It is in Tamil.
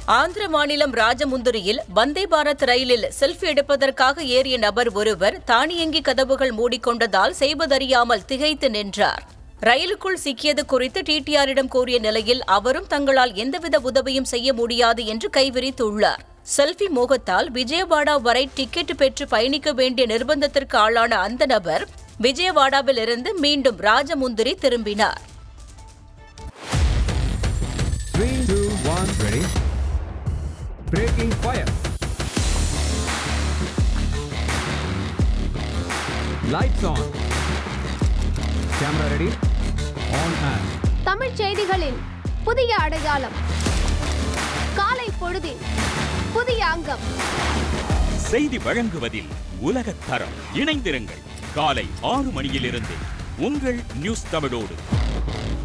ஆந்திர மாநிலம் ராஜமுந்திரியில் வந்தே பாரத் ரயிலில் செல்ஃபி எடுப்பதற்காக ஏறிய நபர் ஒருவர் தானியங்கி கதவுகள் மூடிக்கொண்டதால் செய்வதறியாமல் திகைத்து நின்றார் ரயிலுக்குள் சிக்கியது குறித்து டிடிஆரிடம் கூறிய நிலையில் அவரும் தங்களால் எந்தவித உதவியும் செய்ய முடியாது என்று கைவிரித்துள்ளார் செல்ஃபி மோகத்தால் விஜயவாடா வரை டிக்கெட் பெற்று பயணிக்க வேண்டிய நிர்பந்தத்திற்கு ஆளான அந்த நபர் விஜயவாடாவில் இருந்து மீண்டும் ராஜமுந்திரி திரும்பினார் Three, two, one, ready. Breaking fire. Lights on. Camera ready. On and. தமிழ்ச் செய்திகளின் புதிய அடையாளம் காலை பொழுதின் புதிய அங்கம் செய்தி வழங்குவதில் உலகத் தரம் இணைந்திருங்கள் காலை ஆறு மணியிலிருந்து உங்கள் நியூஸ் தமிழோடு